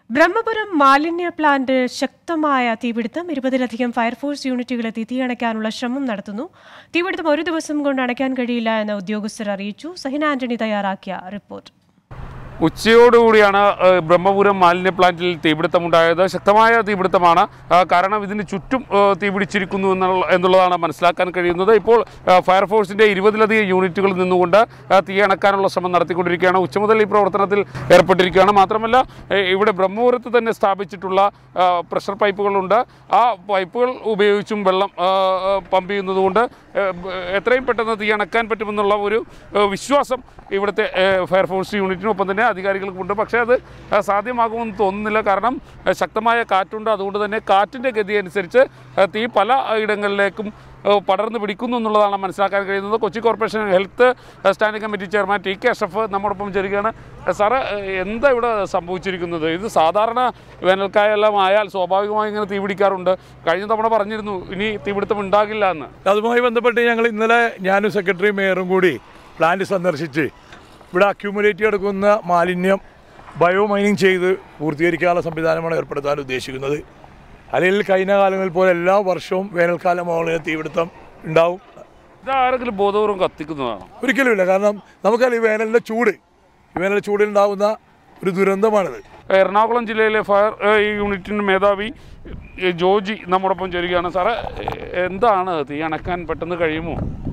ബ്രഹ്മപുരം മാലിന്യ പ്ലാന്റ് ശക്തമായ തീപിടുത്തം ഇരുപതിലധികം ഫയർഫോഴ്സ് യൂണിറ്റുകളെത്തി തീയണയ്ക്കാനുള്ള ശ്രമം നടത്തുന്നു തീപിടുത്തം ഒരു ദിവസം കൊണ്ട് അണയ്ക്കാൻ കഴിയില്ല എന്ന് ഉദ്യോഗസ്ഥർ അറിയിച്ചു സഹിന ആന്റണി തയ്യാറാക്കിയ റിപ്പോർട്ട് ഉച്ചയോടുകൂടിയാണ് ഏഹ്, ബ്രഹ്മപുരം മാലിന്യ പ്ലാന്റിൽ തീപിടുത്തമുണ്ടായത് ശക്തമായ തീപിടുത്തമാണ് ആ, കാരണം ഇതിന് ചുറ്റും ഏഹ്, തീപിടിച്ചിരിക്കുന്നു എന്നുള്ള എന്നുള്ളതാണ് മനസ്സിലാക്കാൻ കഴിയുന്നത് ഇപ്പോൾ ഏഹ്, ഫയർഫോഴ്സിന്റെ ഇരുപതിലധികം യൂണിറ്റുകളിൽ നിന്നുകൊണ്ട് ഏഹ്, തീ അണക്കാനുള്ള ശ്രമം നടത്തിക്കൊണ്ടിരിക്കുകയാണ് ഉച്ച മുതൽ ഈ പ്രവർത്തനത്തിൽ ഏർപ്പെട്ടിരിക്കുകയാണ് മാത്രമല്ല ഏഹ്, ഇവിടെ ബ്രഹ്മപുരത്ത് തന്നെ സ്ഥാപിച്ചിട്ടുള്ള ആ, പ്രഷർ പൈപ്പുകളുണ്ട് ആ പൈപ്പുകൾ ഉപയോഗിച്ചും വെള്ളം ആ, ആ, പമ്പ് ചെയ്യുന്നതുകൊണ്ട് ഏഹ്, ബ- എത്രയും പെട്ടെന്ന് തീ അണക്കാൻ പറ്റുമെന്നുള്ള ഒരു ഏഹ്, വിശ്വാസം ഇവിടുത്തെ ഏഹ്, ഫയർഫോഴ്സ് യൂണിറ്റിനൊപ്പം തന്നെ അധികാരികൾക്കുണ്ട് പക്ഷേ അത് ഏഹ്, സാധ്യമാകുമെന്ന് തോന്നുന്നില്ല കാരണം ഏഹ്, ശക്തമായ കാറ്റുണ്ട് അതുകൊണ്ട് തന്നെ കാറ്റിൻ്റെ ഗതി അനുസരിച്ച് ഏഹ്, തീ പല ഇടങ്ങളിലേക്കും ഏഹ്, പടർന്ന് പിടിക്കുന്നു എന്നുള്ളതാണ് മനസ്സിലാക്കാൻ കഴിയുന്നത് കൊച്ചി കോർപ്പറേഷൻ ഹെൽത്ത് ഏഹ്, standing committee chairman T K Ashraf നമ്മോടൊപ്പം ചേരുകയാണ് ഏഹ്, സാറ് ഏഹ്, എന്താ ഇവിടെ സംഭവിച്ചിരിക്കുന്നത് ഇത് സാധാരണ വേനൽക്കാലം ആയാൽ സ്വാഭാവികമായി ഇങ്ങനെ തീ പിടിക്കാറുണ്ട് കഴിഞ്ഞ തവണ പറഞ്ഞിരുന്നു ഇനി തീപിടുത്തം ഉണ്ടാകില്ല എന്ന് അതുമായി ബന്ധപ്പെട്ട് ഞങ്ങൾ ഇന്നലെ ഞാനും സെക്രട്ടറി മേയറും കൂടി പ്ലാന്റ് സന്ദർശിച്ച് ഇവിടെ അക്യൂമുലേറ്റ് കിടക്കുന്ന മാലിന്യം ബയോ മൈനിങ് ചെയ്ത് പൂർത്തീകരിക്കാനുള്ള സംവിധാനമാണ് ഏർപ്പെടുത്താൻ ഉദ്ദേശിക്കുന്നത് അല്ലെങ്കിൽ കഴിഞ്ഞ കാലങ്ങളിൽ പോലെ എല്ലാ വർഷവും വേനൽക്കാലം ആവുന്നതിന് തീപിടുത്തം ഉണ്ടാവും ഇത് ആരെങ്കിലും ബോധപൂർവ്വം കത്തിക്കുന്നതാണോ ഒരിക്കലുമില്ല കാരണം നമുക്കറിയാം ഈ വേനലിൻ്റെ ചൂട് ഈ വേനലിൻ്റെ ചൂടിലുണ്ടാകുന്ന ഒരു ദുരന്തമാണിത് എറണാകുളം ജില്ലയിലെ ഫയർ ഏഹ്, യൂണിറ്റിൻ്റെ മേധാവി ഏഹ്, ജോജി നമ്മോടൊപ്പം ചേരുകയാണ് സാറേ ഏഹ്, എന്താണ് തീ അണക്കാൻ പെട്ടെന്ന് കഴിയുമോ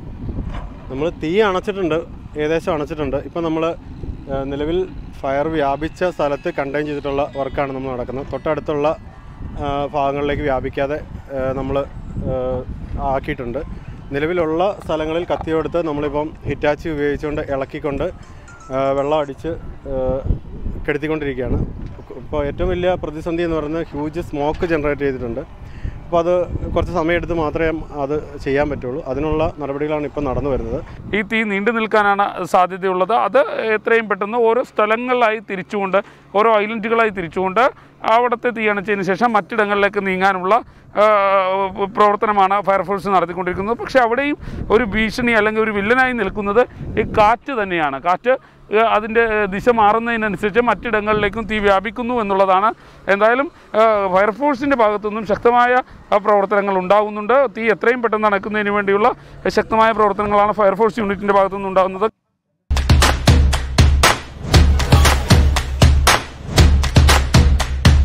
നമ്മൾ തീ അണച്ചിട്ടുണ്ട് ഏകദേശം അണച്ചിട്ടുണ്ട് ഇപ്പം നമ്മൾ നിലവിൽ ഫയർ വ്യാപിച്ച സ്ഥലത്ത് കണ്ടെയ്ൻ ചെയ്തിട്ടുള്ള വർക്കാണ് നമ്മൾ നടക്കുന്നത് തൊട്ടടുത്തുള്ള ആ, ഭാഗങ്ങളിലേക്ക് വ്യാപിക്കാതെ നമ്മൾ ആക്കിയിട്ടുണ്ട് നിലവിലുള്ള സ്ഥലങ്ങളിൽ കത്തിയെടുത്ത് നമ്മളിപ്പം ഹിറ്റാച്ചി ഉപയോഗിച്ചുകൊണ്ട് ഇളക്കിക്കൊണ്ട് ആ, വെള്ളം അടിച്ച് ആ, കെടുത്തിക്കൊണ്ടിരിക്കുകയാണ് ഇപ്പോൾ ഏറ്റവും വലിയ പ്രതിസന്ധി എന്ന് പറയുന്നത് ഹ്യൂജ് സ്മോക്ക് ജനറേറ്റ് ചെയ്തിട്ടുണ്ട് അപ്പോൾ അത് കുറച്ച് സമയമെടുത്ത് മാത്രമേ അത് ചെയ്യാൻ പറ്റുള്ളൂ അതിനുള്ള നടപടികളാണ് ഇപ്പോൾ നടന്നു വരുന്നത് ഈ തീ നീണ്ടു നിൽക്കാനാണ് സാധ്യതയുള്ളത് അത് എത്രയും പെട്ടെന്ന് ഓരോ സ്ഥലങ്ങളിലായി തിരിച്ചുകൊണ്ട് ഓരോ ഐലൻഡുകളായി തിരിച്ചുകൊണ്ട് അവിടുത്തെ തീ അണച്ചതിന് ശേഷം മറ്റിടങ്ങളിലേക്ക് നീങ്ങാനുള്ള ആ, പ്രവർത്തനമാണ് ഫയർഫോഴ്സ് നടത്തിക്കൊണ്ടിരിക്കുന്നത് പക്ഷേ അവിടെയും ഒരു ഭീഷണി അല്ലെങ്കിൽ ഒരു വില്ലനായി നിൽക്കുന്നത് ഈ കാറ്റ് തന്നെയാണ് കാറ്റ് ഏഹ്, അതിൻ്റെ ദിശ മാറുന്നതിനനുസരിച്ച് മറ്റിടങ്ങളിലേക്കും തീ വ്യാപിക്കുന്നു എന്നുള്ളതാണ് എന്തായാലും ഏഹ്, ഫയർഫോഴ്സിൻ്റെ ഭാഗത്തുനിന്നും ശക്തമായ ആ, പ്രവർത്തനങ്ങൾ ഉണ്ടാകുന്നുണ്ട് തീ എത്രയും പെട്ടെന്ന് അണക്കുന്നതിന് വേണ്ടിയുള്ള ശക്തമായ പ്രവർത്തനങ്ങളാണ് ഫയർഫോഴ്സ് യൂണിറ്റിൻ്റെ ഭാഗത്തുനിന്ന് ഉണ്ടാകുന്നത്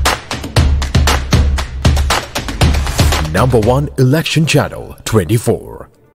Number one election channel 24.